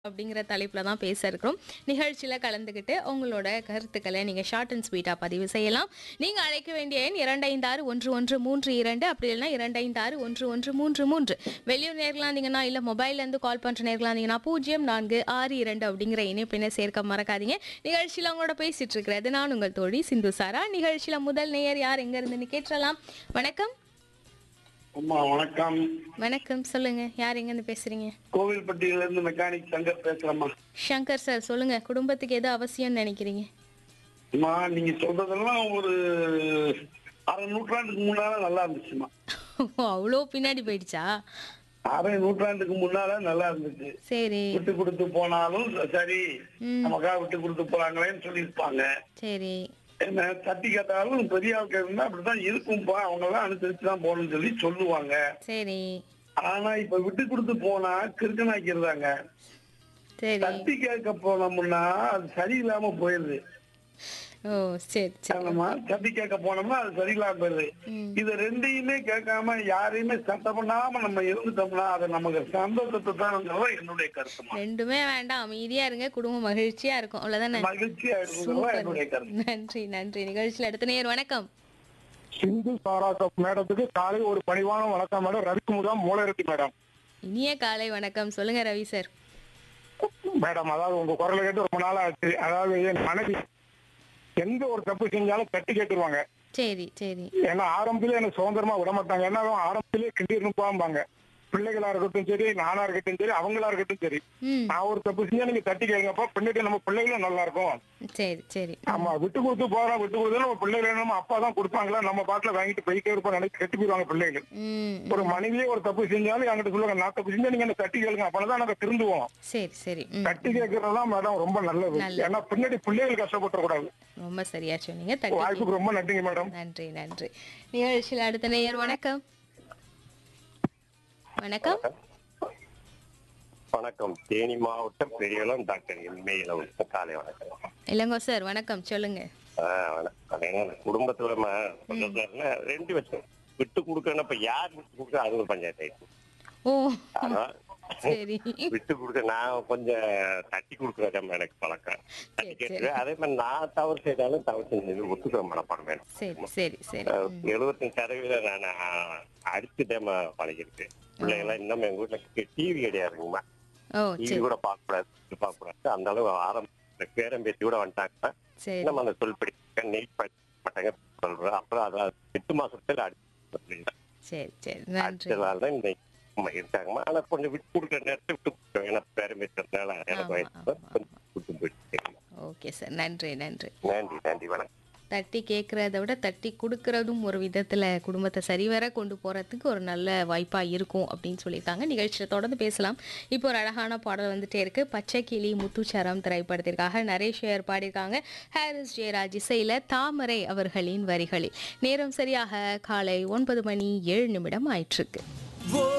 அப்படிங்கிற தலைப்பில் தான் பேச இருக்கிறோம் நிகழ்ச்சியில் கலந்துக்கிட்டு உங்களோட கருத்துக்களை நீங்கள் ஷார்ட் அண்ட் ஸ்வீட்டாக பதிவு செய்யலாம் நீங்கள் அழைக்க வேண்டிய எண் இரண்டைந்தாறு ஒன்று ஒன்று மூன்று இரண்டு அப்படி இல்லைன்னா இரண்டைந்தாறு ஒன்று ஒன்று மூன்று மூன்று வெளியூர் நேர்களாக இருந்தீங்கன்னா இல்லை மொபைல்லேருந்து கால் பண்ணுற நேர்களாக இருந்தீங்கன்னா பூஜ்ஜியம் நான்கு ஆறு இரண்டு அப்படிங்கிற இணைப்பினை சேர்க்க மறக்காதீங்க நிகழ்ச்சியில் அவங்களோட பேசிட்டு இருக்கிறது நான் உங்கள் தோழி சிந்து சாரா நிகழ்ச்சியில் முதல் நேயர் யார் எங்கேருந்துன்னு கேட்டுறலாம் வணக்கம் அம்மா வணக்கம் வணக்கம் சொல்லுங்க யார் எங்கேருந்து பேசுறீங்க கோவில்பட்டியில இருந்து மெக்கானிக் சங்கர் பேசுறேம்மா சங்கர் சார் சொல்லுங்க குடும்பத்துக்கு எது அவசியம்னு நினைக்கிறீங்க அம்மா நீங்க சொல்றதெல்லாம் ஒரு அரை நூற்றாண்டுக்கு முன்னால நல்லா இருந்துச்சுமா ஓ அவ்வளோ பின்னாடி போயிடுச்சா அரை நூற்றாண்டுக்கு முன்னால நல்லா இருந்துச்சு சரி விட்டு கொடுத்து போனாலும் சரி ம். நமக்காக விட்டு கொடுத்து போறாங்களேன்னு சொல்லியிருப்பாங்க சரி என்ன தட்டி கேட்டாலும் பெரிய ஆட்கள் இருந்தா அப்படிதான் இருக்கும்பா அவங்க எல்லாம் அனுசரிச்சு தான் போகணும்னு சொல்லி சொல்லுவாங்க சரி ஆனா இப்ப விட்டு கொடுத்து போனா கிறுக்கனாக்கிறாங்க சரி தட்டி கேட்க போனோம்னா அது சரியில்லாம போயிருது ஓ சரி சரி நம்ம தட்டி கேட்க போனோம்னா அது சரியில்லாம போயிருது ம். இது ரெண்டையுமே கேட்காம யாரையுமே சட்டை பண்ணாம நம்ம இருந்துட்டோம்னா அது நமக்கு சந்தோஷத்தை தான் என்னுடைய கருத்துமா ரெண்டுமே வேண்டாம் அமைதியா இருங்க குடும்பம் மகிழ்ச்சியா இருக்கும் அவ்வளவுதானே மகிழ்ச்சியா இருக்குங்கிறதா என்னுடைய கருத்து நன்றி நன்றி நிகழ்ச்சியில் அடுத்த நேயர் வணக்கம் சிந்து சாராசப் மேடத்துக்கு காலை ஒரு பணிவான வணக்கம் மேடம் ரவிக்குமுதா மூலரத்தி மேடம் இனிய காலை வணக்கம் சொல்லுங்க ரவி சார் மேடம் அதாவது உங்க குரலை கேட்டு ரொம்ப நாள் ஆச்சு அதாவது என் மனைவி எந்த ஒரு தப்பு செஞ்சாலும் தட்டி கேட்டுருவாங்க சரி சரி ஏன்னா ஆரம்பத்திலே எனக்கு சுதந்திரமா விட மாட்டாங்க ஏன்னா அவங்க ஆரம்பத்திலே கிண்டிருந்து போம்பாங்க பிள்ளைகளா இருக்கட்டும் சரி நானா இருக்கட்டும் சரி அவங்களா இருக்கட்டும் சரி ம் நான் ஒரு தப்பு செஞ்சா நீங்க தட்டி கேளுங்கப்பா பின்னாடி நம்ம பிள்ளைகளும் நல்லா இருக்கும் சரி சரி ஆமா விட்டு கொடுத்து போறோம் விட்டு கொடுத்து நம்ம பிள்ளைகள் நம்ம அப்பா தான் கொடுப்பாங்களா நம்ம பாட்டுல வாங்கிட்டு போயிட்டே இருப்போம் நினைச்சு கெட்டு போயிருவாங்க பிள்ளைகள் ம் ஒரு மனைவியே ஒரு தப்பு செஞ்சாலும் என்கிட்ட சொல்லுவாங்க நான் தப்பு செஞ்சா நீங்க என்ன தட்டி கேளுங்க அப்பதான் நாங்க திருந்துவோம் சரி சரி ம் தட்டி கேட்கறதுதான் மேடம் ரொம்ப நல்லது நல்லது. ஏன்னா பின்னாடி பிள்ளைகள் கஷ்டப்பட கூடாது ரொம்ப சரியா சொன்னீங்க தட்டி வாய்ப்புக்கு ரொம்ப நன்றிங்க மேடம் நன்றி நன்றி நிகழ்ச்சியில் அடுத்த நேயர் வணக்கம் வணக்கம் வணக்கம் தேனி மாவட்டம் பெரியவளம் டாக்டர் எம்ஏ இளவரசன் காலை வணக்கம் இளங்கோ சார் வணக்கம் சொல்லுங்க ஆ, வணக்கம் ஏன்னா குடும்பத்துல ம- சொல்றதுல ரெண்டு வச்சோம் விட்டு கொடுக்கணும் இப்ப யார் விட்டு கொடுக்க அது ஒரு பஞ்சாயத்து ஆயிடுச்சு. ஓ ஆனா சரி விட்டு கொடுக்க நான் கொஞ்சம் தட்டி கொடுக்கறதா எனக்கு பழக்கம் தட்டி சரி, கேட்டுருவேன் அதே மாதிரி நான் தவறு செய்தாலும் தவறு செஞ்சது ஒத்துக்கிற மனப்பாடம் வேணும் சரி சரி சரி ம். எழுபத்தஞ்சு சதவீதம் நான் அடிச்சுட்டேன் பழகிருக்கு பிள்ளைங்களாம் இன்னும் எங்க வீட்டுல டிவி கிடையாதுங்கம்மா ஓ டிவி சரி கூட பார்க்க கூடாது இது பார்க்க கூடாது அந்த அளவு ஆரம்ப பேரம் பேசி கூட வந்துட்டாங்கன்னா சரி நம்ம அந்த சொல்படி நெய் பண்ண மாட்டாங்க சொல்றோம் அப்புறம் அதை எட்டு மாசத்துல அடிச்சு சரி சரி நன்றி அடிச்சதால தான் இந்த அம்மா இருக்காங்கம்மா ஆனா கொஞ்சம் விட்டு கொடுக்குற நேரத்தை விட்டு கொடுக்குறோம் ஏன்னா பேரம் பேசுறதுனால எனக்கு ஆமா, வயசு ஆமா, கொஞ்சம் விட்டு போயிட்டு ஓகே சார் நன்றி நன்றி நன்றி நன்றி வணக்கம் தட்டி கேட்குறத விட தட்டி கொடுக்கறதும் ஒரு விதத்தில் குடும்பத்தை சரிவர கொண்டு போகிறதுக்கு ஒரு நல்ல வாய்ப்பாக இருக்கும் அப்படின்னு சொல்லியிருக்காங்க நிகழ்ச்சியில் தொடர்ந்து பேசலாம் இப்போ ஒரு அழகான பாடல் வந்துட்டே இருக்கு பச்சை கிளி முத்துச்சரம் திரைப்படத்திற்காக நரேஷ் ஐயர் பாடியிருக்காங்க ஹாரிஸ் ஜெயராஜ் இசையில் தாமரை அவர்களின் வரிகளில் நேரம் சரியாக காலை ஒன்பது மணி ஏழு நிமிடம் ஆயிற்றுக்கு ஓ